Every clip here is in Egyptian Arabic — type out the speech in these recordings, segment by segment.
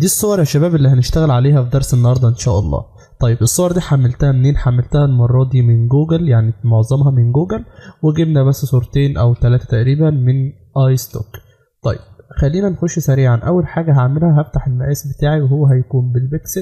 دي الصور يا شباب اللي هنشتغل عليها في درس النهارده ان شاء الله طيب الصور دي حملتها منين حملتها المره دي من جوجل يعني معظمها من جوجل وجبنا بس صورتين او ثلاثه تقريبا من اي ستوك طيب خلينا نخش سريعا اول حاجه هعملها هفتح المقاس بتاعي وهو هيكون بالبكسل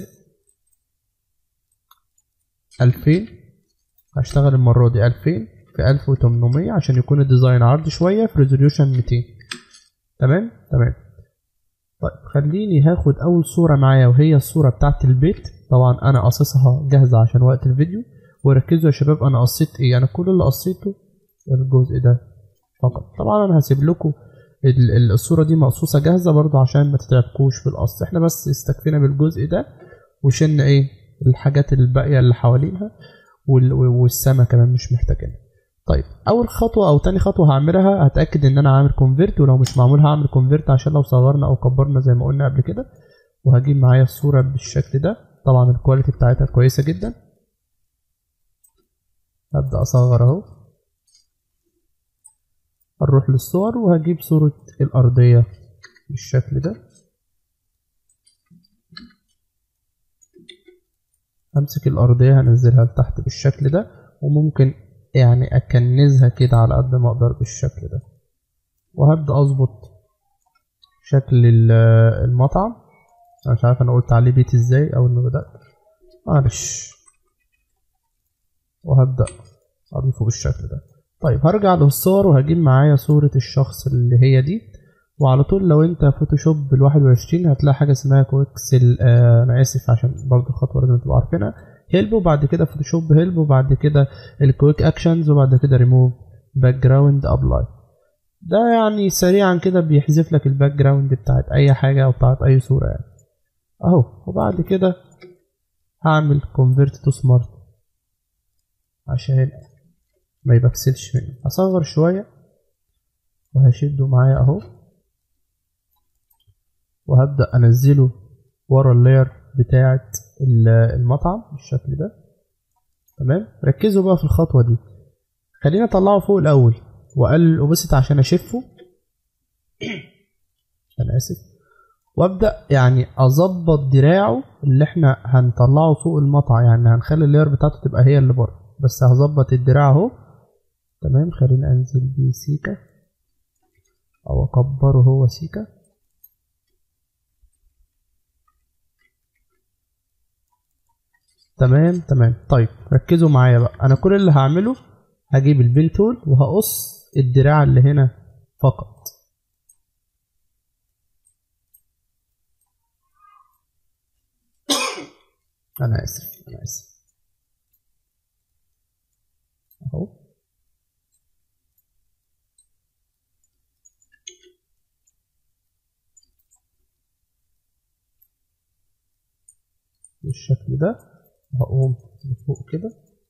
2000 هشتغل المره دي 2000 في 1800 عشان يكون الديزاين عرض شويه في ريزوليوشن 200 تمام تمام طيب خليني هاخد اول صورة معايا وهي الصورة بتاعت البيت طبعا انا قصصها جاهزة عشان وقت الفيديو وركزوا يا شباب انا قصيت ايه انا كل اللي قصيته الجزء ده فقط طبعا انا هسيب لكم ال- ال- الصورة دي مقصوصة جاهزة برضو عشان ما تتعبكوش في القص احنا بس استكفينا بالجزء ده وشلنا ايه الحاجات الباقية اللي حواليها وال- والسما كمان مش محتاجينها طيب اول خطوه او تاني خطوه هعملها هتاكد ان انا عامل كونفيرت ولو مش معمول هعمل كونفيرت عشان لو صغرنا او كبرنا زي ما قلنا قبل كده وهجيب معايا الصوره بالشكل ده طبعا الكواليتي بتاعتها كويسه جدا هبدا اصغر اهو هنروح للصور وهجيب صوره الارضيه بالشكل ده همسك الارضيه هنزلها لتحت بالشكل ده وممكن يعني اكنزها كده على قد ما اقدر بالشكل ده وهبدا اظبط شكل ال- المطعم انا مش عارف انا قلت عليه بيت ازاي اول ما بدات معلش وهبدا اضيفه بالشكل ده طيب هرجع للصور وهجيب معايا صورة الشخص اللي هي دي وعلى طول لو انت فوتوشوب بالواحد وعشرين هتلاقي حاجة اسمها كويكسل آه انا اسف عشان برضو الخطوة لازم تبقوا عارفينها هيلب وبعد كده فوتوشوب هيلب وبعد كده الكويك اكشنز وبعد كده ريموف باك جراوند ابلاي ده يعني سريعا كده بيحذف لك الباك جراوند بتاعت اي حاجه او بتاعت اي صوره يعني اهو وبعد كده هعمل كونفيرت تو سمارت عشان ما يبكسلش مني هصغر شويه وهشده معايا اهو وهبدا انزله ورا اللاير بتاعت ال- المطعم بالشكل ده تمام ركزوا بقى في الخطوه دي خلينا اطلعه فوق الاول واقلل الاوبسيتي عشان اشفه انا اسف وابدا يعني اظبط دراعه اللي احنا هنطلعه فوق المطعم يعني هنخلي اللاير بتاعته تبقى هي اللي بره بس هظبط الدراع اهو تمام خلينا انزل بيه سيكا او اكبره هو سيكا تمام تمام طيب ركزوا معايا بقى انا كل اللي هعمله هجيب البين تول وهقص الدراع اللي هنا فقط انا اسف انا اسف اهو بالشكل ده هقوم لفوق كده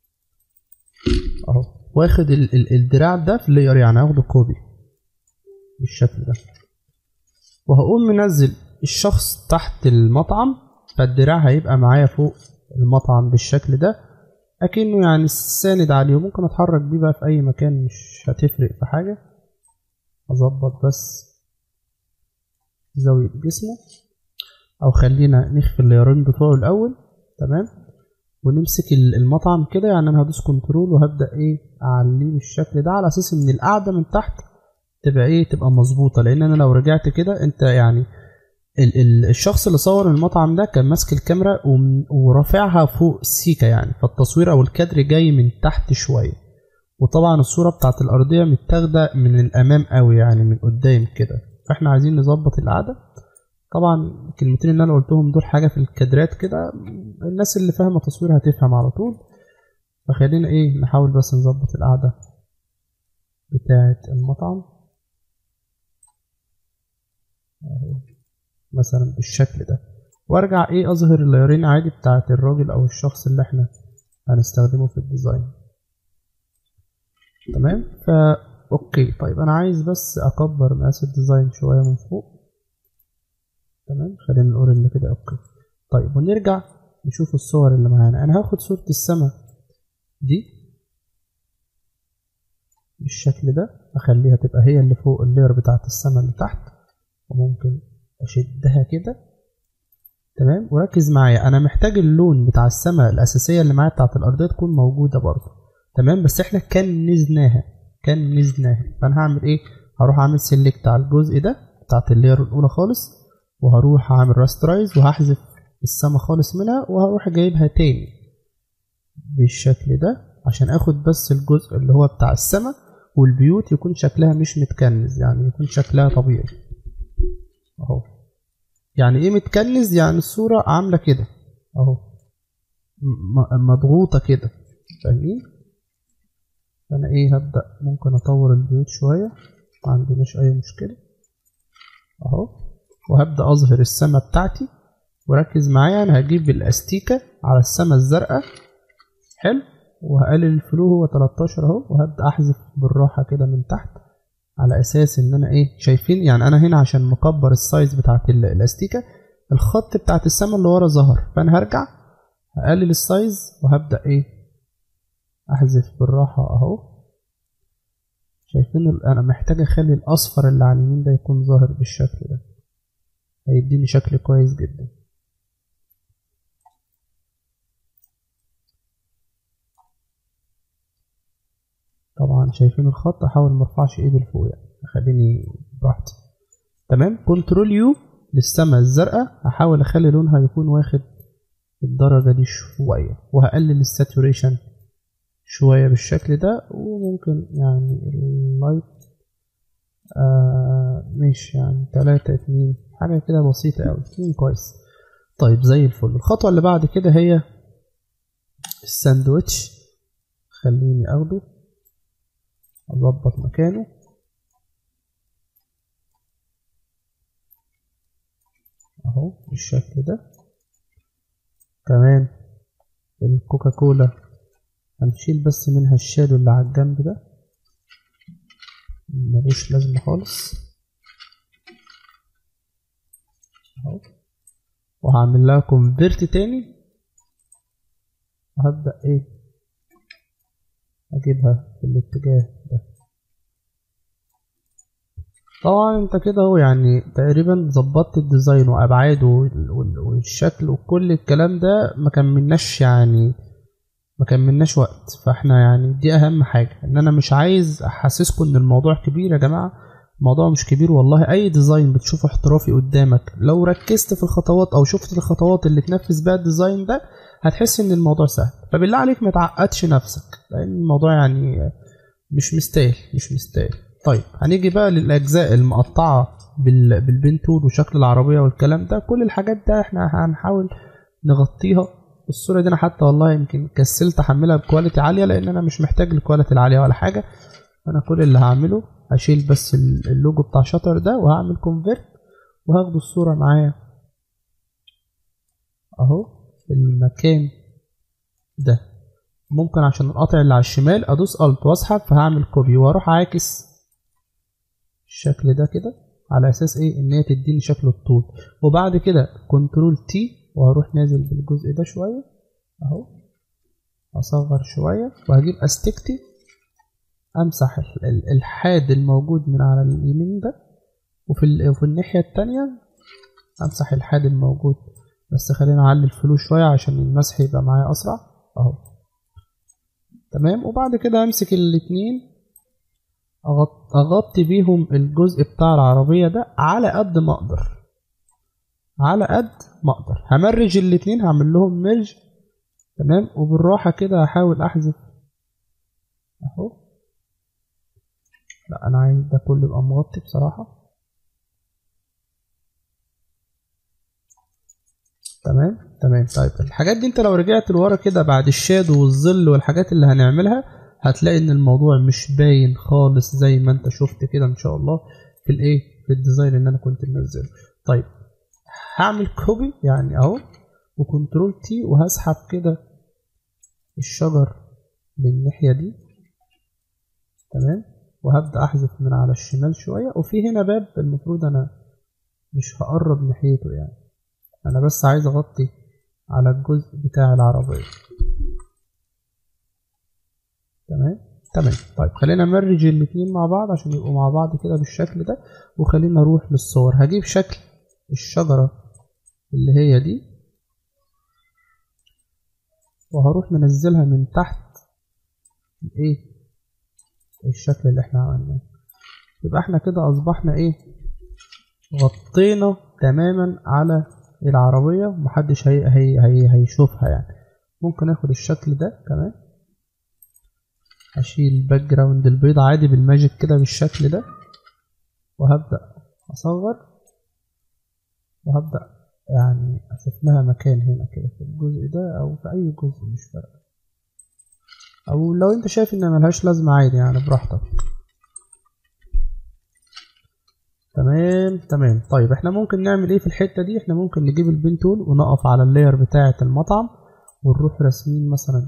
اهو واخد ال ال الدراع ده في اللاير يعني هاخده كوبي بالشكل ده وهقوم منزل الشخص تحت المطعم فالدراع هيبقى معايا فوق المطعم بالشكل ده اكنه يعني ساند عليه وممكن اتحرك بيه بقى في اي مكان مش هتفرق في حاجه اظبط بس زاويه جسمه او خلينا نخفي اللايرين بتوعه الاول تمام ونمسك ال- المطعم كده يعني انا هدوس كنترول وهبدا ايه اعليه بالشكل ده على اساس ان القعده من تحت تبقى ايه تبقى مظبوطه لان انا لو رجعت كده انت يعني ال ال الشخص اللي صور المطعم ده كان ماسك الكاميرا وم- ورافعها فوق سيكا يعني فالتصوير او الكادر جاي من تحت شويه وطبعا الصوره بتاعت الارضيه متاخده من الامام قوي يعني من قدام كده فاحنا عايزين نظبط القعده طبعا الكلمتين اللي انا قلتهم دول حاجه في الكادرات كده الناس اللي فاهمه تصوير هتفهم على طول فخلينا ايه نحاول بس نظبط القعده بتاعه المطعم أهو. مثلا بالشكل ده وارجع ايه اظهر اللايرين عادي بتاعه الراجل او الشخص اللي احنا هنستخدمه في الديزاين تمام فا اوكي طيب انا عايز بس اكبر مقاس الديزاين شويه من فوق تمام خلينا نقول ان كده اوكي طيب ونرجع نشوف الصور اللي معانا انا هاخد صورة السماء دي بالشكل ده اخليها تبقى هي اللي فوق اللير بتاعت السماء اللي تحت وممكن اشدها كده تمام وركز معايا انا محتاج اللون بتاع السماء الاساسيه اللي معايا بتاعت الارضيه تكون موجوده برضه تمام بس احنا كنزناها كنزناها فانا هعمل ايه هروح اعمل سيلكت على الجزء ده بتاعت اللير الاولى خالص وهروح اعمل راسترايز وهحذف السما خالص منها وهروح جايبها تاني بالشكل ده عشان اخد بس الجزء اللي هو بتاع السما والبيوت يكون شكلها مش متكنز يعني يكون شكلها طبيعي اهو يعني ايه متكنز يعني الصورة عاملة كده اهو م- مضغوطة كده فاهمين فانا ايه هبدأ ممكن اطور البيوت شوية ما عندناش اي مشكلة اهو وهبدأ اظهر السما بتاعتي وركز معايا انا هجيب الاستيكة على السما الزرقاء حلو وهقلل الفلو هو 13 اهو وهبدأ احذف بالراحة كده من تحت على اساس ان انا ايه شايفين يعني انا هنا عشان مكبر السايز بتاعت ال- الاستيكة الخط بتاعت السما اللي ورا ظهر فانا هرجع هقلل السايز وهبدأ ايه احذف بالراحة اهو شايفين ال- انا محتاج اخلي الاصفر اللي على اليمين ده يكون ظاهر بالشكل ده هيديني شكل كويس جدا طبعا شايفين الخط احاول ما ارفعش ايدي لفوق يعني خليني براحتي تمام كنترول يو للسما الزرقاء هحاول اخلي لونها يكون واخد الدرجة دي شوية وهقلل الساتوريشن شوية بالشكل ده وممكن يعني اللايت آه مش يعني تلاتة اتنين حاجة كده بسيطة أوي اتنين كويس طيب زي الفل الخطوة اللي بعد كده هي الساندوتش خليني اخده اظبط مكانه اهو بالشكل ده كمان الكوكا كولا هنشيل بس منها الشادو اللي على الجنب ده ملوش لازمة خالص اهو وهعمل لها كونفيرت تاني وهبدأ ايه اجيبها في الاتجاه ده طبعا انت كده اهو يعني تقريبا ظبطت الديزاين وابعاده وال- وال- والشكل وكل الكلام ده ما كملناش يعني ما كملناش وقت فاحنا يعني دي اهم حاجه ان انا مش عايز احسسكم ان الموضوع كبير يا جماعه الموضوع مش كبير والله اي ديزاين بتشوفه احترافي قدامك لو ركزت في الخطوات او شفت الخطوات اللي تنفذ بيها الديزاين ده هتحس ان الموضوع سهل فبالله عليك ما تعقدش نفسك لان الموضوع يعني مش مستاهل مش مستاهل طيب هنيجي بقى للاجزاء المقطعه بال... بالبين تول وشكل العربيه والكلام ده كل الحاجات ده احنا هنحاول نغطيها الصوره دي انا حتى والله يمكن كسلت احملها بكواليتي عاليه لان انا مش محتاج الكواليتي العاليه ولا حاجه انا كل اللي هعمله هشيل بس ال- اللوجو بتاع شاتر ده وهعمل كونفيرت وهاخد الصوره معايا اهو في المكان ده ممكن عشان القطع اللي على الشمال ادوس الت واسحب فهعمل كوبي واروح عاكس الشكل ده كده على اساس ايه ان هي تديني شكل الطول وبعد كده كنترول تي وهروح نازل بالجزء ده شويه اهو اصغر شويه وهجيب استكتي امسح ال- ال- الحاد الموجود من على اليمين ده وفي ال- وفي الناحيه التانية امسح الحاد الموجود بس خلينا اعلي الفلو شويه عشان المسح يبقى معايا اسرع اهو تمام وبعد كده امسك الاتنين أغط- اغطي بيهم الجزء بتاع العربيه ده على قد ما اقدر على قد ما اقدر همرج الاتنين هعمل لهم ميرج تمام وبالراحه كده هحاول احذف اهو لا انا عايز ده كله يبقى مغطي بصراحه تمام تمام طيب الحاجات دي انت لو رجعت لورا كده بعد الشادو والظل والحاجات اللي هنعملها هتلاقي ان الموضوع مش باين خالص زي ما انت شفت كده ان شاء الله في الايه في الديزاين اللي انا كنت منزله طيب هعمل كوبي يعني اهو وكنترول تي وهسحب كده الشجر للناحية دي تمام وهبدأ أحذف من على الشمال شوية وفي هنا باب المفروض أنا مش هقرب ناحيته يعني أنا بس عايز أغطي على الجزء بتاع العربية تمام تمام طيب خلينا نمرج الاتنين مع بعض عشان يبقوا مع بعض كده بالشكل ده وخلينا نروح للصور هجيب شكل الشجرة اللي هي دي وهروح منزلها من تحت ايه الشكل اللي احنا عملناه يبقى احنا كده اصبحنا ايه غطينا تماما على العربية محدش هي هي هي هيشوفها يعني ممكن اخد الشكل ده كمان هشيل الباك جراوند البيض عادي بالماجيك كده بالشكل ده وهبدأ اصغر وهبدأ يعني اشوف لها مكان هنا كده في الجزء ده او في اي جزء مش فارقة او لو انت شايف ان ملهاش لازمة عادي يعني براحتك تمام تمام طيب احنا ممكن نعمل ايه في الحتة دي احنا ممكن نجيب البين تول ونقف على اللاير بتاعة المطعم ونروح راسمين مثلا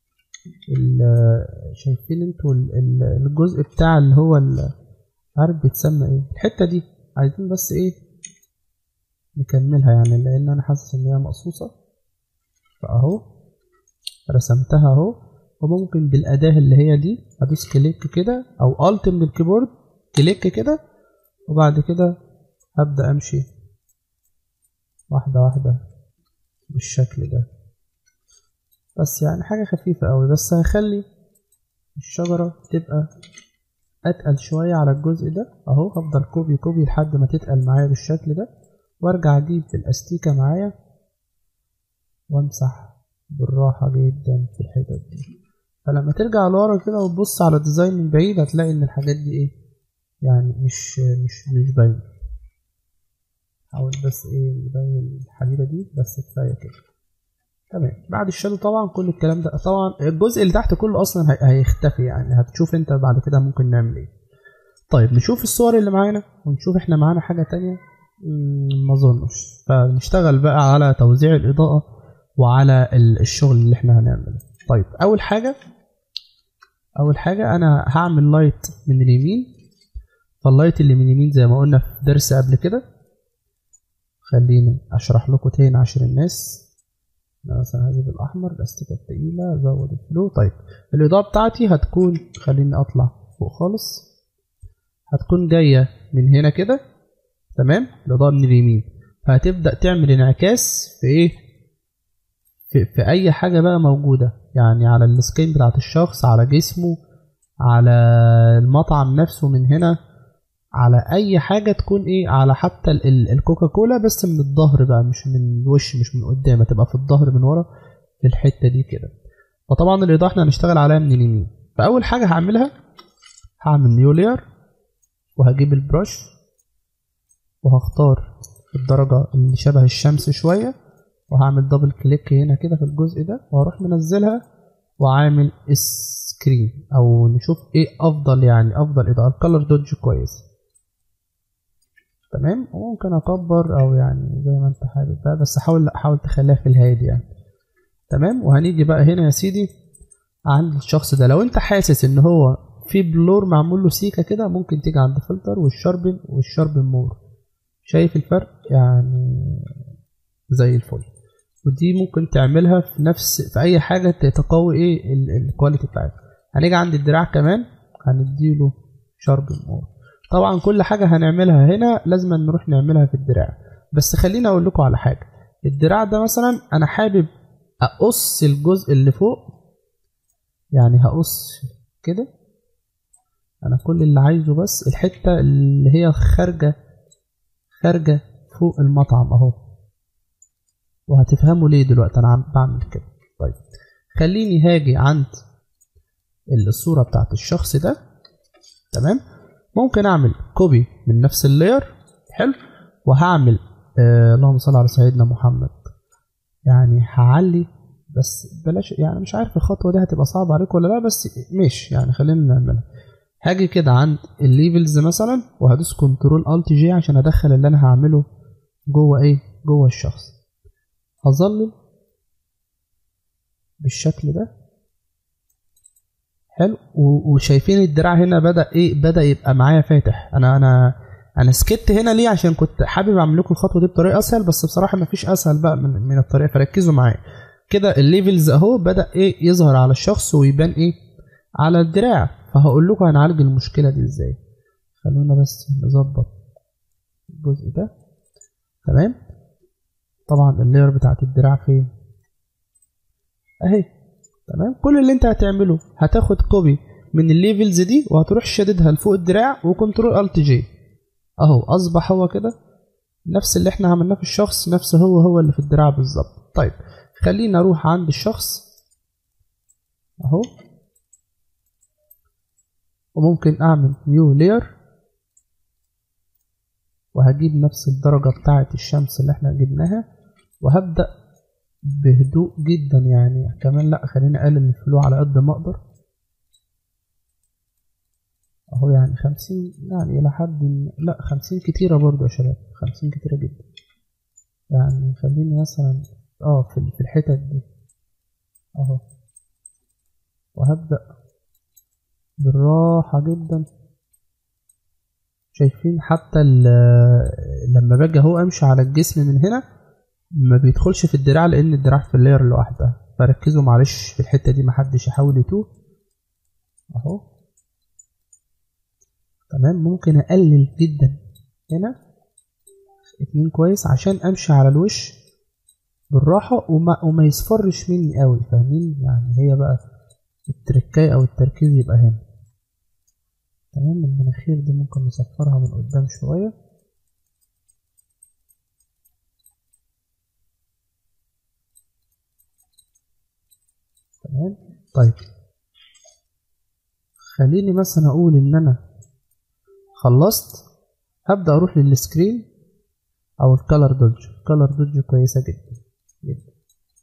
شايفين انتوا الجزء بتاع اللي هو عارف بيتسمى ايه الحتة دي عايزين بس ايه نكملها يعني لان انا حاسس ان هي مقصوصة فاهو رسمتها اهو وممكن بالاداة اللي هي دي ادوس كليك كده او الت من الكيبورد كليك كده وبعد كده هبدأ امشي واحدة واحدة بالشكل ده بس يعني حاجة خفيفة قوي بس هخلي الشجرة تبقى اتقل شوية على الجزء ده اهو هفضل كوبي كوبي لحد ما تتقل معايا بالشكل ده وارجع اجيب الاستيكة معايا وامسح بالراحة جدا في الحتت دي فلما ترجع لورا كده وتبص على الديزاين من بعيد هتلاقي ان الحاجات دي ايه يعني مش مش مش باينة حاول بس ايه نبين الحديدة دي بس كفاية كده تمام بعد الشادو طبعا كل الكلام ده طبعا الجزء اللي تحت كله اصلا هيختفي يعني هتشوف انت بعد كده ممكن نعمل ايه طيب نشوف الصور اللي معانا ونشوف احنا معانا حاجة تانية ما اظنش فنشتغل بقى على توزيع الاضاءة وعلى الشغل اللي احنا هنعمله طيب اول حاجة اول حاجة انا هعمل لايت من اليمين فاللايت اللي من اليمين زي ما قلنا في درس قبل كده خليني اشرح لكم تاني عشان الناس انا مثلا هجيب الاحمر الاستيكه التقيله ازود الفلو طيب الاضاءه بتاعتي هتكون خليني اطلع فوق خالص هتكون جايه من هنا كده تمام الاضاءه من اليمين فهتبدا تعمل انعكاس في ايه في, في اي حاجه بقى موجوده يعني على السكين بتاعت الشخص على جسمه على المطعم نفسه من هنا على اي حاجه تكون ايه على حتى الكوكا كولا بس من الظهر بقى مش من الوش مش من قدام هتبقى في الظهر من ورا في الحته دي كده فطبعا الاضاءه احنا هنشتغل عليها من اليمين فاول حاجه هعملها هعمل نيو لير وهجيب البرش وهختار الدرجه اللي شبه الشمس شويه وهعمل دبل كليك هنا كده في الجزء ده وهروح منزلها وعامل سكرين او نشوف ايه افضل يعني افضل اضاءه الكالر دوج كويس تمام وممكن اكبر او يعني زي ما انت حابب بقى بس حاول لا حاول تخليها في الهادي يعني تمام وهنيجي بقى هنا يا سيدي عند الشخص ده لو انت حاسس ان هو في بلور معمول له سيكه كده ممكن تيجي عند فلتر والشاربن والشاربن مور شايف الفرق يعني زي الفل ودي ممكن تعملها في نفس في اي حاجه تقوي ايه الكواليتي بتاعتها هنيجي عند الدراع كمان هنديله شاربن مور طبعا كل حاجة هنعملها هنا لازم نروح نعملها في الدراع بس خليني اقول لكم على حاجة الدراع ده مثلا انا حابب اقص الجزء اللي فوق يعني هقص كده انا كل اللي عايزه بس الحتة اللي هي خارجة خارجة فوق المطعم اهو وهتفهموا ليه دلوقتي انا عم بعمل كده طيب خليني هاجي عند الصورة بتاعت الشخص ده تمام ممكن اعمل كوبي من نفس اللاير حلو وهعمل آه اللهم صل على سيدنا محمد يعني هعلي بس بلاش يعني مش عارف الخطوه دي هتبقى صعبه عليكم ولا لا بس ماشي يعني خلينا نعملها هاجي كده عند الليفلز مثلا وهدوس كنترول الت جي عشان ادخل اللي انا هعمله جوه ايه جوه الشخص هظلل بالشكل ده حلو وشايفين الدراع هنا بدا ايه بدا يبقى معايا فاتح انا انا انا سكت هنا ليه عشان كنت حابب اعمل لكم الخطوه دي بطريقه اسهل بس بصراحه مفيش اسهل بقى من, من الطريقه فركزوا معايا كده الليفلز اهو بدا ايه يظهر على الشخص ويبان ايه على الدراع فهقول لكم هنعالج المشكله دي ازاي خلونا بس نظبط الجزء ده تمام طبعا اللاير بتاعت الدراع فين اهي تمام كل اللي انت هتعمله هتاخد كوبي من الليفلز دي وهتروح شاددها لفوق الدراع وكنترول الت جي اهو اصبح هو كده نفس اللي احنا عملناه في الشخص نفس هو هو اللي في الدراع بالظبط طيب خلينا اروح عند الشخص اهو وممكن اعمل نيو لير وهجيب نفس الدرجة بتاعة الشمس اللي احنا جبناها وهبدأ بهدوء جدا يعني كمان لا خليني اقلل الفلو على قد ما اقدر اهو يعني خمسين يعني الى حد لا خمسين كتيرة برضو يا شباب خمسين كتيرة جدا يعني خليني مثلا اه في في الحتت دي اهو وهبدأ بالراحة جدا شايفين حتى لما باجي اهو امشي على الجسم من هنا ما بيدخلش في الدراع لان الدراع في اللاير لوحدها فركزوا معلش في الحته دي محدش يحاول يتوه اهو تمام ممكن اقلل جدا هنا اتنين كويس عشان امشي على الوش بالراحة وما, وما يصفرش مني قوي فاهمين يعني هي بقى التركاية او التركيز يبقى هنا تمام المناخير دي ممكن نصفرها من قدام شوية تمام طيب خليني مثلا اقول ان انا خلصت هبدأ اروح للسكرين او الكالر دوج الكالر دوج كويسة جدا جدا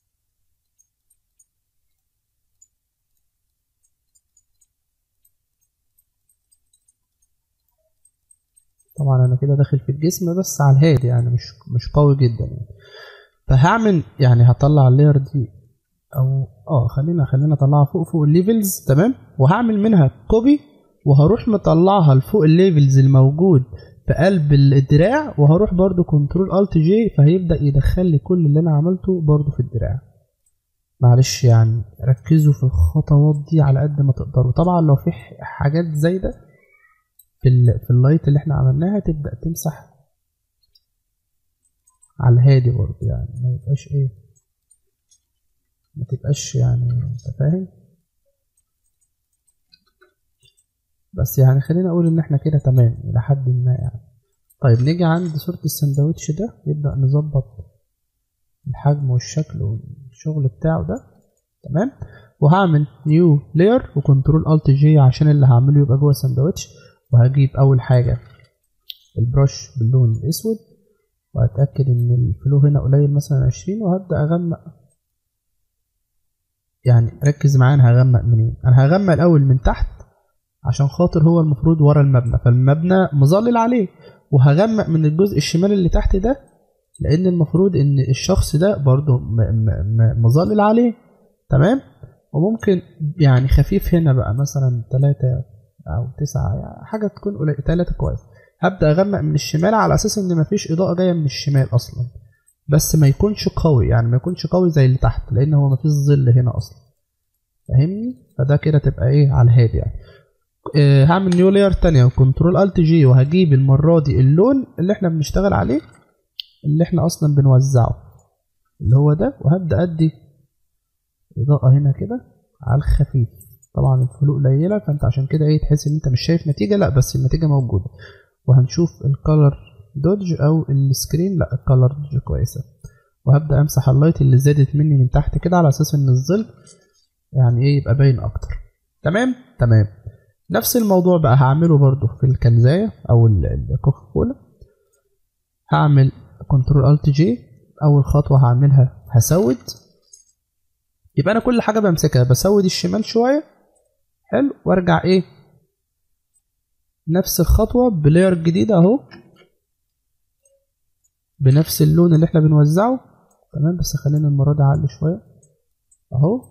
طبعا انا كده داخل في الجسم بس على الهادي يعني مش مش قوي جدا يعني فهعمل يعني هطلع اللاير دي او اه خلينا خلينا اطلعها فوق فوق الليفلز تمام وهعمل منها كوبي وهروح مطلعها لفوق الليفلز الموجود في قلب الدراع وهروح برضو كنترول الت جي فهيبدا يدخل لي كل اللي انا عملته برضو في الدراع معلش يعني ركزوا في الخطوات دي على قد ما تقدروا طبعا لو في حاجات زايده في ال في اللايت اللي احنا عملناها تبدا تمسح على الهادي برضو يعني ما يبقاش ايه ما تبقاش يعني انت فاهم بس يعني خلينا اقول ان احنا كده تمام الى حد ما يعني طيب نيجي عند صورة السندوتش ده نبدأ نظبط الحجم والشكل والشغل بتاعه ده تمام وهعمل نيو لاير وكنترول الت جي عشان اللي هعمله يبقى جوه السندوتش وهجيب اول حاجة البرش باللون الاسود واتأكد ان الفلو هنا قليل مثلا عشرين وهبدأ اغمق يعني ركز معايا انا هغمق منين انا هغمق الاول من تحت عشان خاطر هو المفروض ورا المبنى فالمبنى مظلل عليه وهغمق من الجزء الشمال اللي تحت ده لان المفروض ان الشخص ده برضه مظلل عليه تمام وممكن يعني خفيف هنا بقى مثلا تلاتة او تسعة يعني حاجة تكون قليلة تلاتة كويس هبدأ اغمق من الشمال على اساس ان مفيش اضاءة جاية من الشمال اصلا بس ما يكونش قوي يعني ما يكونش قوي زي اللي تحت لان هو مفيش ظل هنا اصلا فاهمني فده كده تبقى ايه على الهادي يعني أه هعمل نيو لاير تانية وكنترول الت جي وهجيب المرة دي اللون اللي احنا بنشتغل عليه اللي احنا اصلا بنوزعه اللي هو ده وهبدأ ادي اضاءة هنا كده على الخفيف طبعا الفلو قليلة فانت عشان كده ايه تحس ان انت مش شايف نتيجة لا بس النتيجة موجودة وهنشوف الكالر دوج او السكرين لا الكالر دوج كويسة وهبدأ امسح اللايت اللي زادت مني من تحت كده على اساس ان الظل يعني ايه يبقى باين اكتر تمام تمام نفس الموضوع بقى هعمله برضو في الكنزاية او الكوكا كولا هعمل كنترول الت جي اول خطوة هعملها هسود يبقى انا كل حاجة بمسكها بسود الشمال شوية حلو وارجع ايه نفس الخطوة بلاير جديدة اهو بنفس اللون اللي احنا بنوزعه تمام بس خلينا المرة دي اعلي شوية اهو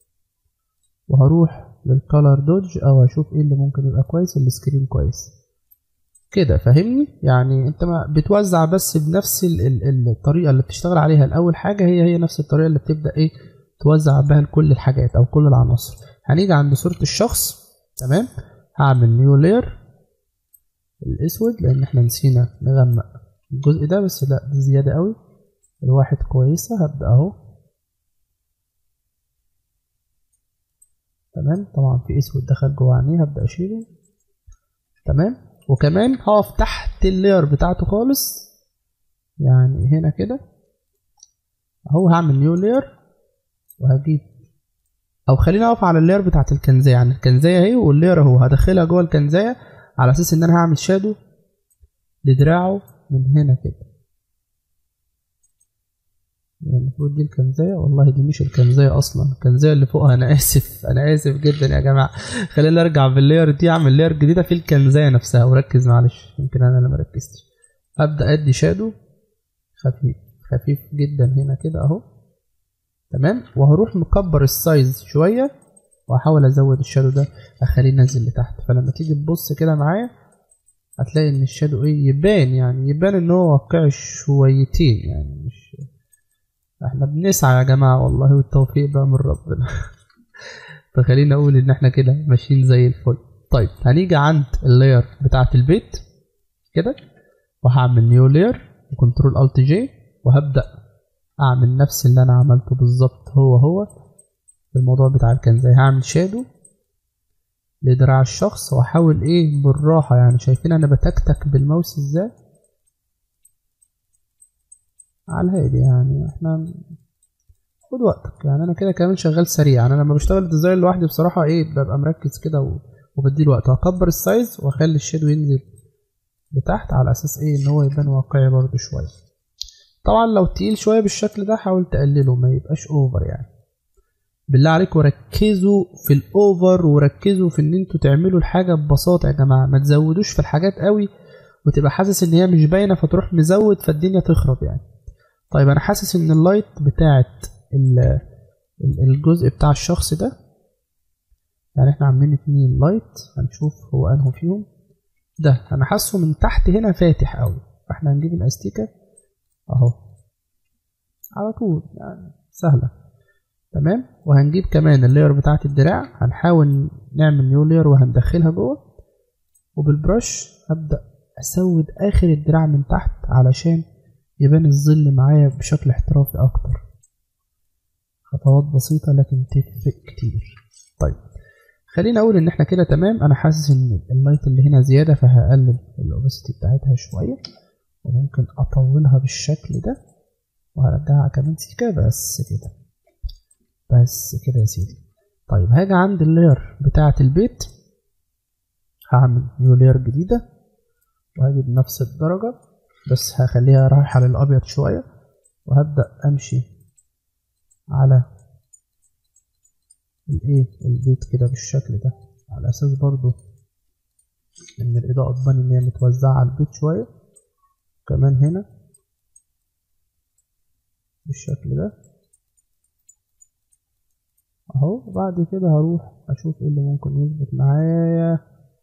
وهروح للكالر دوج او اشوف ايه اللي ممكن يبقى كويس السكرين كويس كده فاهمني يعني انت ما بتوزع بس بنفس ال ال الطريقه اللي بتشتغل عليها الاول حاجه هي هي نفس الطريقه اللي بتبدا ايه توزع بها لكل الحاجات او كل العناصر هنيجي عند صوره الشخص تمام هعمل نيو لاير الاسود لان احنا نسينا نغمق الجزء ده بس لا دي زياده قوي الواحد كويسه هبدا اهو تمام طبعا في اسود دخل جوه عينيه هبدا اشيله تمام وكمان هقف تحت اللاير بتاعته خالص يعني هنا كده اهو هعمل نيو لاير وهجيب او خليني اقف على اللاير بتاعت الكنزيه يعني الكنزيه اهي واللاير اهو هدخلها جوه الكنزيه على اساس ان انا هعمل شادو لدراعه من هنا كده يعني المفروض دي الكنزية والله دي مش الكنزية أصلا الكنزية اللي فوقها أنا آسف أنا آسف جدا يا جماعة خليني أرجع باللاير دي أعمل لاير جديدة في الكنزية نفسها وركز معلش يمكن أنا اللي مركزتش أبدأ أدي شادو خفيف خفيف جدا هنا كده أهو تمام وهروح مكبر السايز شوية وأحاول أزود الشادو ده أخليه نازل لتحت فلما تيجي تبص كده معايا هتلاقي إن الشادو إيه يبان يعني يبان إن هو واقعي شويتين يعني مش احنا بنسعى يا جماعة والله والتوفيق بقى من ربنا فخلينا اقول ان احنا كده ماشيين زي الفل طيب هنيجي عند اللاير بتاعة البيت كده وهعمل نيو لاير وكنترول الت جي وهبدأ اعمل نفس اللي انا عملته بالظبط هو هو في الموضوع بتاع الكنزة هعمل شادو لدراع الشخص واحاول ايه بالراحة يعني شايفين انا بتكتك بالماوس ازاي على الهادي يعني احنا خد وقتك يعني انا كده كمان شغال سريع يعني انا لما بشتغل ديزاين لوحدي بصراحه ايه ببقى مركز كده و... وبديله وقت هكبر السايز واخلي الشادو ينزل لتحت على اساس ايه ان هو يبان واقعي برضو شويه طبعا لو تقيل شويه بالشكل ده حاول تقلله ما يبقاش اوفر يعني بالله عليكم ركزوا في الاوفر وركزوا في ان انتوا تعملوا الحاجه ببساطه يا جماعه ما تزودوش في الحاجات قوي وتبقى حاسس ان هي مش باينه فتروح مزود فالدنيا تخرب يعني طيب انا حاسس ان اللايت بتاعت الجزء بتاع الشخص ده يعني احنا عاملين اتنين لايت هنشوف هو انه فيهم ده انا حاسه من تحت هنا فاتح قوي فاحنا هنجيب الاستيكه اهو على طول يعني سهله تمام وهنجيب كمان اللاير بتاعت الدراع هنحاول نعمل نيو لاير وهندخلها جوه وبالبرش هبدا اسود اخر الدراع من تحت علشان يبان الظل معايا بشكل احترافي اكتر خطوات بسيطة لكن تفرق كتير طيب خلينا اقول ان احنا كده تمام انا حاسس ان اللايت اللي هنا زيادة فهقلل الاوبستي بتاعتها شوية وممكن اطولها بالشكل ده وهرجعها كمان سيكا بس كده بس كده يا سيدي طيب هاجي عند اللاير بتاعة البيت هعمل نيو لاير جديدة وهاجي بنفس الدرجة بس هخليها رايحة للأبيض شوية وهبدأ أمشي على الإيه البيت كده بالشكل ده على أساس برضو إن الإضاءة تبان إن هي متوزعة على البيت شوية كمان هنا بالشكل ده أهو وبعد كده هروح أشوف إيه اللي ممكن يظبط معايا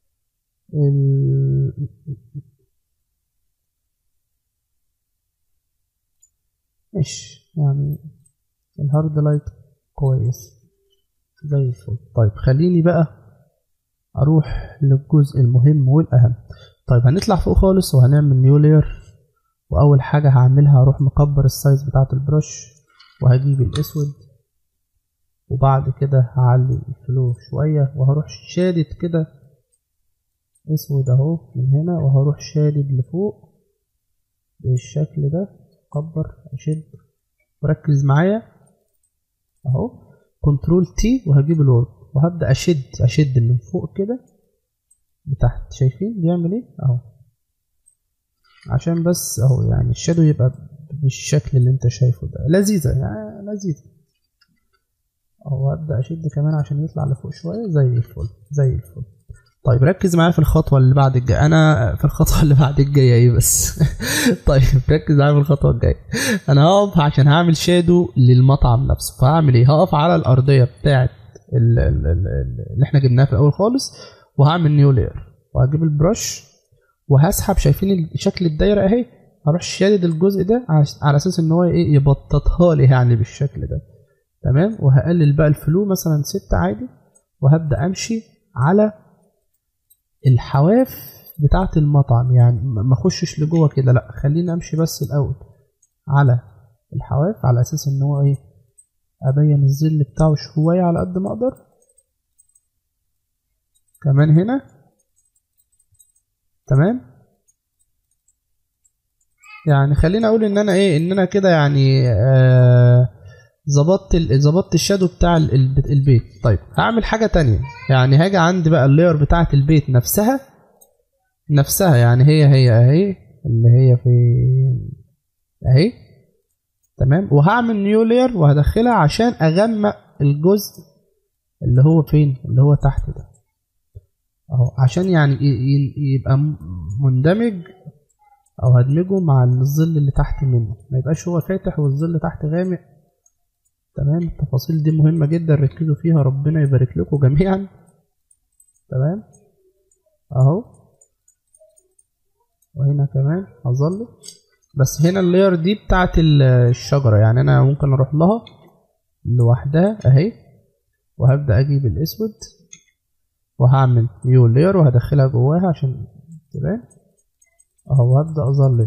ال... مش يعني الهارد لايت كويس زي الفل طيب خليني بقى اروح للجزء المهم والاهم طيب هنطلع فوق خالص وهنعمل نيو لاير واول حاجه هعملها هروح مكبر السايز بتاعه البرش وهجيب الاسود وبعد كده هعلي الفلو شويه وهروح شادد كده اسود اهو من هنا وهروح شادد لفوق بالشكل ده اكبر اشد وركز معايا اهو كنترول تي وهجيب الورد وهبدا اشد اشد من فوق كده لتحت شايفين بيعمل ايه اهو عشان بس اهو يعني الشادو يبقى بالشكل اللي انت شايفه ده لذيذه يعني لذيذه اهو هبدا اشد كمان عشان يطلع لفوق شويه زي الفل زي الفل طيب ركز معايا في الخطوه اللي بعد الجايه انا في الخطوه اللي بعد الجايه ايه بس طيب ركز معايا في الخطوه الجايه انا هقف عشان هعمل شادو للمطعم نفسه فهعمل ايه هقف على الارضيه بتاعه اللي احنا جبناها في الاول خالص وهعمل نيو لاير وهجيب البرش وهسحب شايفين شكل الدايره اهي هروح شادد الجزء ده على اساس ان هو ايه يبططها لي يعني بالشكل ده تمام وهقلل بقى الفلو مثلا ستة عادي وهبدا امشي على الحواف بتاعة المطعم يعني ما اخشش لجوه كده لا خليني امشي بس الاول على الحواف على اساس ان هو ايه ابين الظل بتاعه شويه على قد ما اقدر كمان هنا تمام يعني خليني اقول ان انا ايه ان انا كده يعني آه ظبطت ال- ظبطت الشادو بتاع ال- الب- البيت طيب هعمل حاجه تانية يعني هاجي عندي بقى اللاير بتاعه البيت نفسها نفسها يعني هي هي اهي اللي هي في اهي تمام وهعمل نيو لاير وهدخلها عشان اغمق الجزء اللي هو فين اللي هو تحت ده اهو عشان يعني ي- ي- يبقى م- مندمج او هدمجه مع الظل اللي تحت منه ما يبقاش هو فاتح والظل تحت غامق تمام التفاصيل دي مهمة جدا ركزوا فيها ربنا يبارك لكم جميعا تمام اهو وهنا كمان هظله بس هنا اللاير دي بتاعت ال- الشجرة يعني انا ممكن اروح لها لوحدها اهي وهبدأ اجيب الاسود وهعمل نيو لاير وهدخلها جواها عشان تبان اهو هبدأ اظلل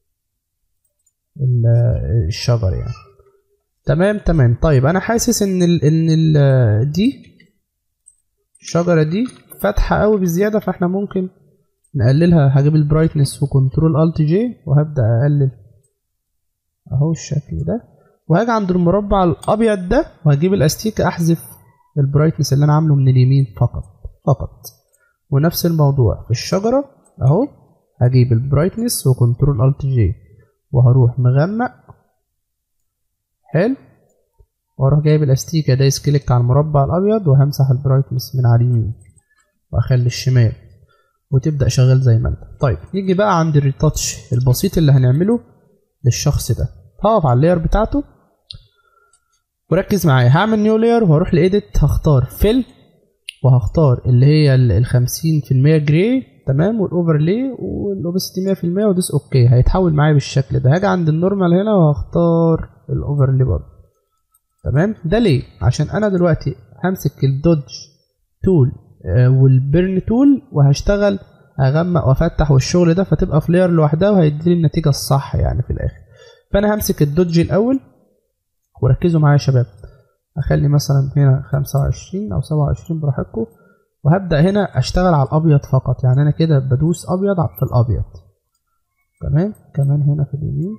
ال- الشجر يعني تمام تمام طيب انا حاسس ان ال ان ال دي الشجره دي فاتحه قوي بزياده فاحنا ممكن نقللها هجيب البرايتنس وكنترول الت جي وهبدا اقلل اهو الشكل ده وهاجي عند المربع الابيض ده وهجيب الاستيكه احذف البرايتنس اللي انا عامله من اليمين فقط فقط ونفس الموضوع في الشجره اهو هجيب البرايتنس وكنترول الت جي وهروح مغمق حلو واروح جايب الاستيكه دايس كليك على المربع الابيض وهمسح البرايتنس من على اليمين واخلي الشمال وتبدا شغال زي ما انت طيب نيجي بقى عند الريتاتش البسيط اللي هنعمله للشخص ده هقف على اللاير بتاعته وركز معايا هعمل نيو لاير وهروح لايديت هختار فيل وهختار اللي هي ال 50% جراي تمام والاوفرلي والاوبستي 100% وادوس اوكي هيتحول معايا بالشكل ده هاجي عند النورمال هنا وهختار الاوفرلي برضه تمام ده ليه عشان انا دلوقتي همسك الدوج تول آه، والبيرن تول وهشتغل اغمق وافتح والشغل ده فتبقى في لاير لوحدها وهيديلي النتيجه الصح يعني في الاخر فانا همسك الدوج الاول وركزوا معايا يا شباب اخلي مثلا هنا 25 او 27 براحتكم وهبدا هنا اشتغل على الابيض فقط يعني انا كده بدوس ابيض في الابيض تمام كمان هنا في اليمين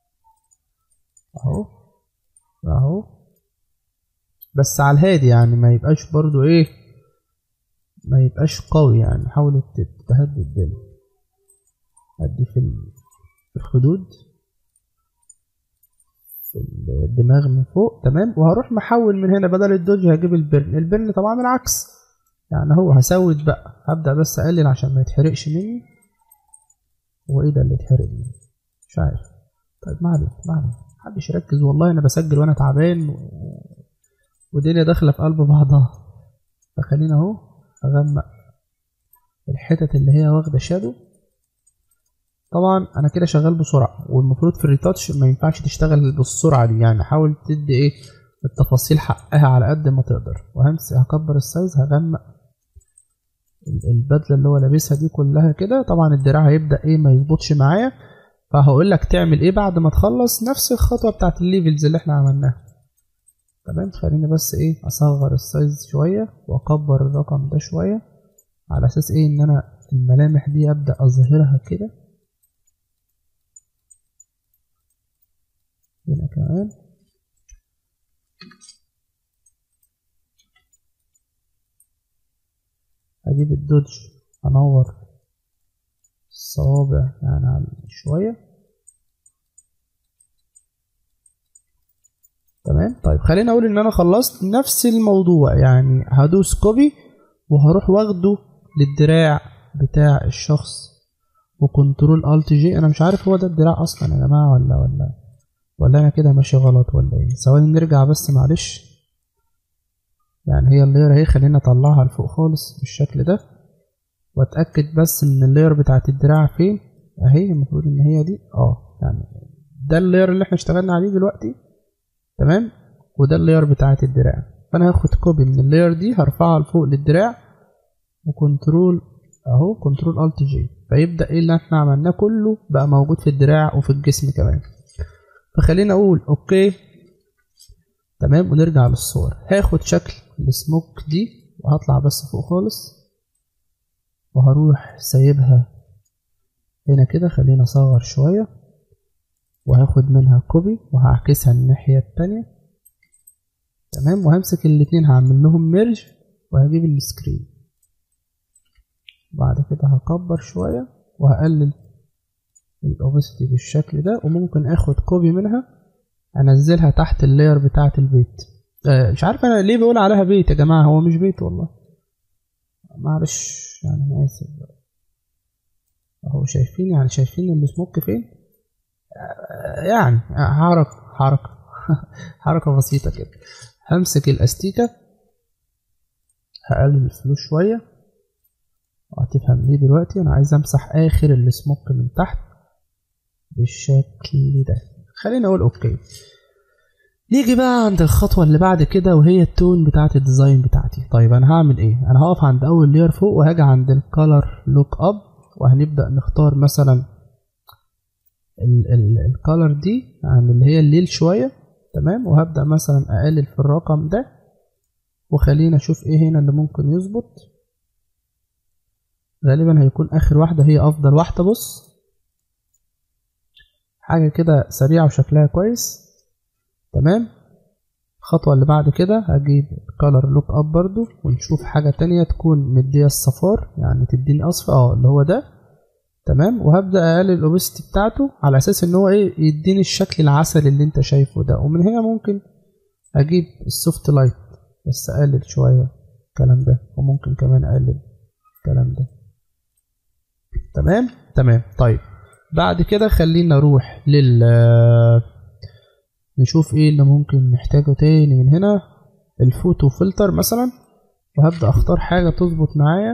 اهو اهو بس على الهادي يعني ما يبقاش برضو ايه ما يبقاش قوي يعني حاول تهدي الدنيا ادي في ال- في الخدود في الدماغ من فوق تمام وهروح محول من هنا بدل الدوج هجيب البرن البرن طبعا العكس يعني هو هسود بقى هبدأ بس اقلل عشان ما يتحرقش مني هو ايه ده اللي اتحرق مني مش عارف طيب ما علينا ما علينا محدش يركز والله انا بسجل وانا تعبان و... والدنيا داخله في قلب بعضها فخلينا اهو اغمق الحتت اللي هي واخده شادو طبعا انا كده شغال بسرعه والمفروض في الريتاتش ما ينفعش تشتغل بالسرعه دي يعني حاول تدي ايه التفاصيل حقها على قد ما تقدر وهمسك هكبر السايز هغمق ال- البدله اللي هو لابسها دي كلها كده طبعا الدراع هيبدا ايه ما يظبطش معايا فهقول لك تعمل ايه بعد ما تخلص نفس الخطوه بتاعت الليفلز اللي احنا عملناها تمام خليني بس ايه اصغر السايز شويه واكبر الرقم ده شويه على اساس ايه ان انا الملامح دي ابدا اظهرها كده هنا كمان هجيب الدوج انور الصوابع يعني على شويه تمام طيب خليني اقول ان انا خلصت نفس الموضوع يعني هدوس كوبي وهروح واخده للدراع بتاع الشخص وكنترول الت جي انا مش عارف هو ده الدراع اصلا يا جماعه ولا ولا ولا انا كده ماشي غلط ولا ايه ثواني نرجع بس معلش يعني هي اللاير اهي خلينا اطلعها لفوق خالص بالشكل ده واتاكد بس ان اللاير بتاعت الدراع فين اهي المفروض ان هي دي اه يعني ده اللاير اللي احنا اشتغلنا عليه دلوقتي تمام وده اللاير بتاعت الدراع فانا هاخد كوبي من اللاير دي هرفعها لفوق للدراع وكنترول اهو كنترول الت جي فيبدا ايه اللي احنا عملناه كله بقى موجود في الدراع وفي الجسم كمان فخلينا اقول اوكي تمام ونرجع للصور هاخد شكل السموك دي وهطلع بس فوق خالص وهروح سايبها هنا كده خلينا اصغر شوية وهاخد منها كوبي وهعكسها الناحية التانية تمام وهمسك الاتنين هعمل لهم ميرج وهجيب السكرين بعد كده هكبر شوية وهقلل الاوبستي بالشكل ده وممكن اخد كوبي منها انزلها تحت اللاير بتاعة البيت آه مش عارف انا ليه بقول عليها بيت يا جماعة هو مش بيت والله معلش يعني انا اسف اهو شايفين يعني شايفين السموك فين آه يعني حركة حركة حركة بسيطة كده همسك الاستيكة هقلل الفلوس شوية وهتفهم ليه دلوقتي انا عايز امسح اخر السموك من تحت بالشكل ده خلينا اقول اوكي نيجي بقى عند الخطوة اللي بعد كده وهي التون بتاعت الديزاين بتاعتي طيب انا هعمل ايه انا هقف عند اول لير فوق وهاجي عند الكالر لوك اب وهنبدأ نختار مثلا الكالر دي عن اللي هي الليل شوية تمام وهبدأ مثلا اقلل في الرقم ده وخلينا اشوف ايه هنا اللي ممكن يظبط غالبا هيكون اخر واحدة هي افضل واحدة بص حاجة كده سريعة وشكلها كويس تمام الخطوة اللي بعد كده هجيب color لوك اب برضو ونشوف حاجة تانية تكون مدية الصفار يعني تديني اصفر اه اللي هو ده تمام وهبدأ اقلل الاوبستي بتاعته على اساس ان هو ايه يديني الشكل العسلي اللي انت شايفه ده ومن هنا ممكن اجيب السوفت لايت بس اقلل شوية الكلام ده وممكن كمان اقلل الكلام ده تمام تمام طيب بعد كده خلينا نروح لل نشوف ايه اللي ممكن نحتاجه تاني من هنا الفوتو فلتر مثلا وهبدأ اختار حاجة تظبط معايا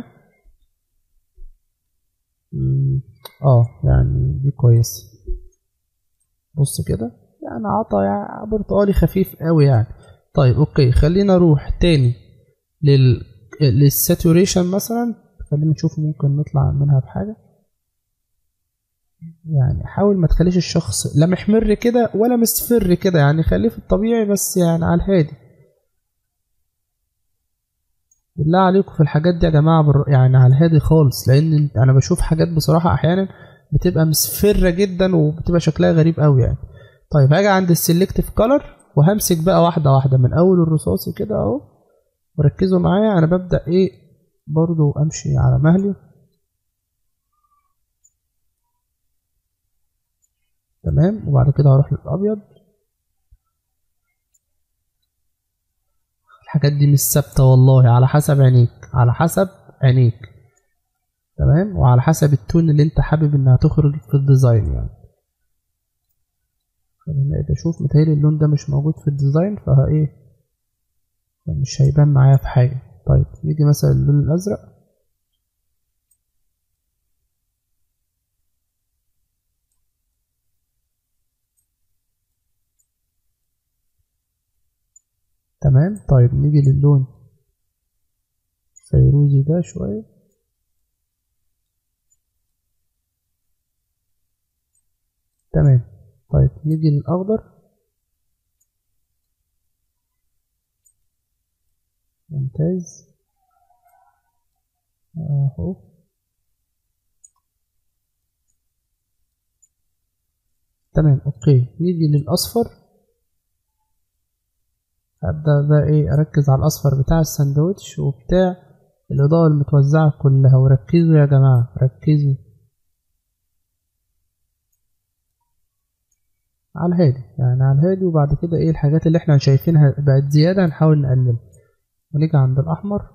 اه يعني دي كويسة بص كده يعني عطا يعني برتقالي خفيف قوي يعني طيب اوكي خلينا نروح تاني لل للساتوريشن مثلا خلينا نشوف ممكن نطلع منها بحاجة يعني حاول ما تخليش الشخص لا محمر كده ولا مصفر كده يعني خليه في الطبيعي بس يعني على الهادي بالله عليكم في الحاجات دي يا جماعة بر... يعني على الهادي خالص لأن أنا بشوف حاجات بصراحة أحيانا بتبقى مصفرة جدا وبتبقى شكلها غريب أوي يعني طيب هاجي عند السلكتيف كولر وهمسك بقى واحدة واحدة من أول الرصاصي كده أهو وركزوا معايا أنا ببدأ إيه برضو أمشي على مهلي تمام وبعد كده هروح للابيض الحاجات دي مش ثابته والله على حسب عينيك على حسب عينيك تمام وعلى حسب التون اللي انت حابب انها تخرج في الديزاين يعني خلينا ايه اشوف متهيألي اللون ده مش موجود في الديزاين فها ايه مش هيبان معايا في حاجه طيب نيجي مثلا اللون الازرق تمام طيب نيجي للون فيروزي ده شوية تمام طيب نيجي للأخضر ممتاز اهو تمام اوكي نيجي للأصفر ابدا بقى ايه اركز على الاصفر بتاع الساندوتش وبتاع الاضاءه المتوزعه كلها وركزوا يا جماعه ركزوا على الهادي يعني على الهادي وبعد كده ايه الحاجات اللي احنا شايفينها بقت زياده هنحاول نقللها ونيجي عند الاحمر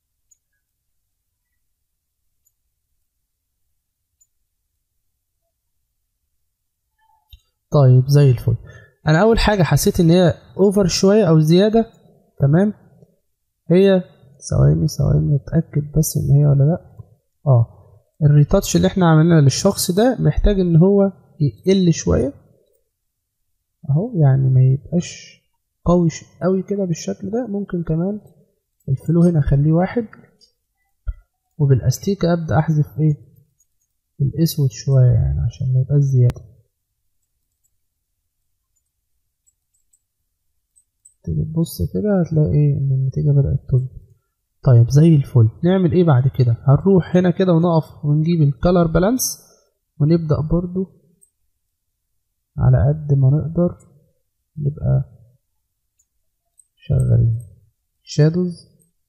طيب زي الفل انا اول حاجه حسيت ان هي اوفر شويه او زياده تمام هي ثواني ثواني اتاكد بس ان هي ولا لا اه الريتاتش اللي احنا عملناه للشخص ده محتاج ان هو يقل شويه اهو يعني ما يبقاش قوي قوي كده بالشكل ده ممكن كمان الفلو هنا اخليه واحد وبالاستيكه ابدا احذف ايه الاسود شويه يعني عشان ما يبقاش زياده تيجي تبص كده هتلاقي ايه ان النتيجة بدأت تظبط طيب زي الفل نعمل ايه بعد كده هنروح هنا كده ونقف ونجيب الكالر بالانس ونبدأ برضو على قد ما نقدر نبقى شغالين شادوز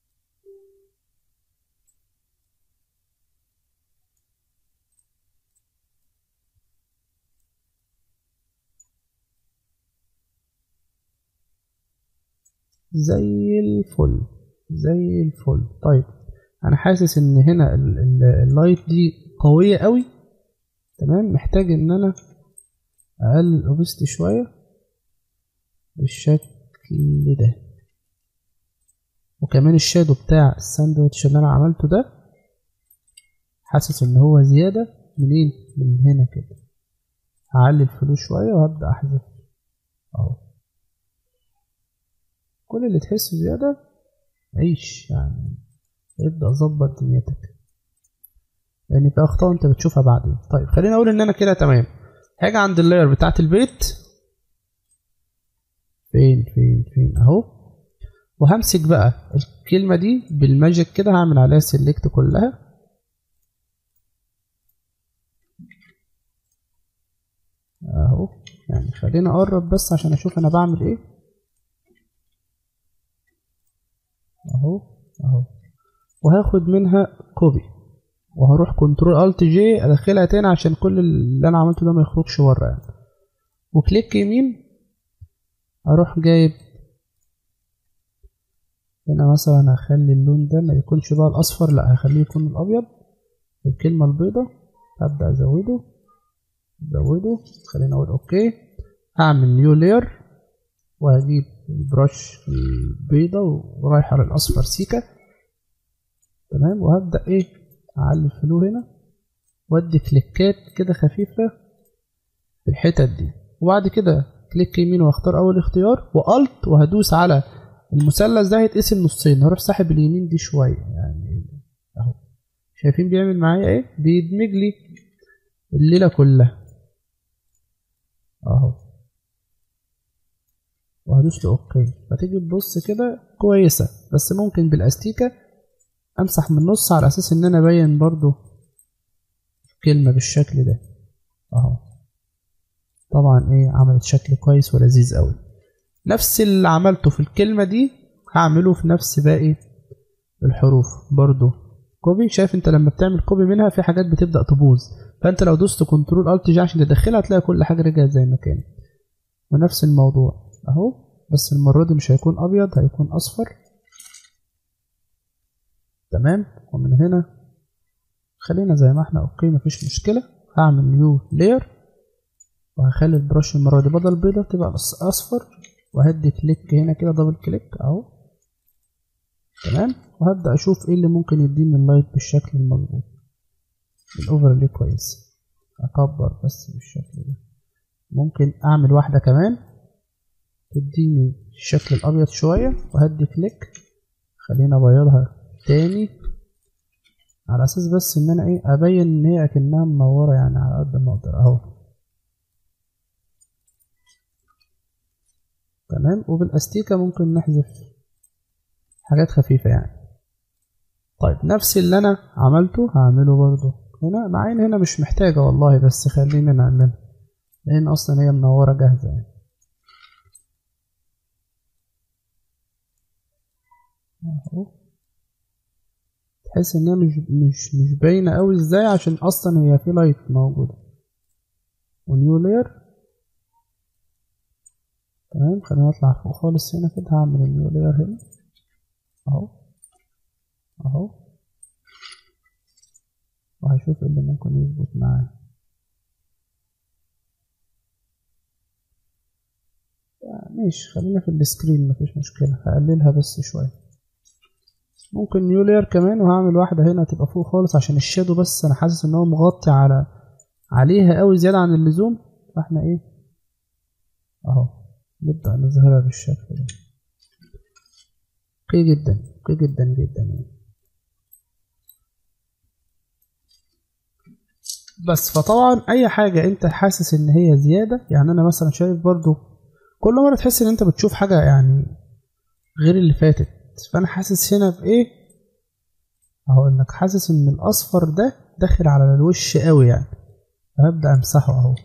زي الفل زي الفل طيب انا حاسس ان هنا ال- ال- اللايت دي قوية قوي تمام محتاج ان انا اقلل الاوبست شوية بالشكل ده وكمان الشادو بتاع الساندوتش اللي انا عملته ده حاسس ان هو زيادة منين من هنا كده هعلي الفلو شوية وهبدأ احذف اهو كل اللي تحسه زيادة عيش يعني ابدأ ظبط دنيتك لأن في أخطاء أنت بتشوفها بعدين طيب خليني أقول إن أنا كده تمام حاجة عند اللاير بتاعة البيت فين فين فين أهو وهمسك بقى الكلمة دي بالماجيك كده هعمل عليها سيلكت كلها أهو يعني خليني أقرب بس عشان أشوف أنا بعمل إيه اهو اهو وهاخد منها كوبي وهروح كنترول الت جي ادخلها تاني عشان كل اللي انا عملته ده ما يخرجش بره يعني وكليك يمين اروح جايب هنا مثلا هخلي اللون ده ما يكونش بقى الاصفر لا هخليه يكون الابيض الكلمة البيضة هبدأ ازوده ازوده خلينا اقول اوكي هعمل نيو لاير وهجيب البرش البيضة ورايح على الأصفر سيكا تمام وهبدأ إيه أعلي الفلو هنا وأدي كليكات كده خفيفة في الحتت دي وبعد كده كليك يمين واختار أول اختيار وألت وهدوس على المثلث ده هيتقسم نصين هروح ساحب اليمين دي شوية يعني أهو شايفين بيعمل معايا إيه بيدمج لي الليلة كلها أهو وهدوس له اوكي فتيجي تبص كده كويسة بس ممكن بالاستيكة امسح من النص على اساس ان انا ابين برضو الكلمة بالشكل ده اهو طبعا ايه عملت شكل كويس ولذيذ قوي نفس اللي عملته في الكلمة دي هعمله في نفس باقي الحروف برضو كوبي شايف انت لما بتعمل كوبي منها في حاجات بتبدأ تبوظ فانت لو دوست كنترول الت جي عشان تدخلها هتلاقي كل حاجة رجعت زي ما كانت ونفس الموضوع اهو بس المرة دي مش هيكون ابيض هيكون اصفر تمام ومن هنا خلينا زي ما احنا اوكي مفيش مشكلة هعمل نيو لاير وهخلي البرش المرة دي بدل بيضة تبقى بس اصفر وهدي كليك هنا كده دبل كليك اهو تمام وهبدأ اشوف ايه اللي ممكن يديني اللايت بالشكل المظبوط الاوفرلي كويس اكبر بس بالشكل ده ممكن اعمل واحدة كمان تديني الشكل الابيض شوية وهدي كليك خلينا ابيضها تاني على اساس بس ان انا ايه ابين ان هي اكنها منورة يعني على قد ما اقدر اهو تمام وبالاستيكة ممكن نحذف حاجات خفيفة يعني طيب نفس اللي انا عملته هعمله برضو هنا مع ان هنا مش محتاجة والله بس خلينا نعملها لان اصلا هي منورة جاهزة يعني اهو تحس ان هي مش مش مش باينه قوي ازاي عشان اصلا هي في لايت موجوده ونيو لاير تمام خلينا نطلع فوق خالص هنا كده هعمل النيو لاير هنا اهو اهو وهشوف اللي ممكن يظبط معايا ماشي خلينا في السكرين مفيش مشكلة هقللها بس شوية ممكن نيو لاير كمان وهعمل واحدة هنا تبقى فوق خالص عشان الشادو بس انا حاسس ان هو مغطي على عليها قوي زيادة عن اللزوم فاحنا ايه اهو نبدأ نظهرها بالشكل ده اوكي جدا اوكي جدا جدا يعني بس فطبعا اي حاجة انت حاسس ان هي زيادة يعني انا مثلا شايف برضو كل مرة تحس ان انت بتشوف حاجة يعني غير اللي فاتت فانا حاسس هنا بايه اهو انك حاسس ان الاصفر ده داخل على الوش قوي يعني فهبدأ امسحه اهو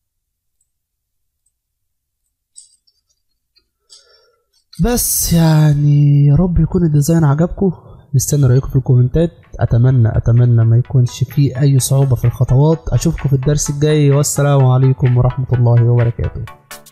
بس يعني يا رب يكون الديزاين عجبكم مستني رايكم في الكومنتات اتمنى اتمنى ما يكونش فيه اي صعوبة في الخطوات اشوفكم في الدرس الجاي والسلام عليكم ورحمة الله وبركاته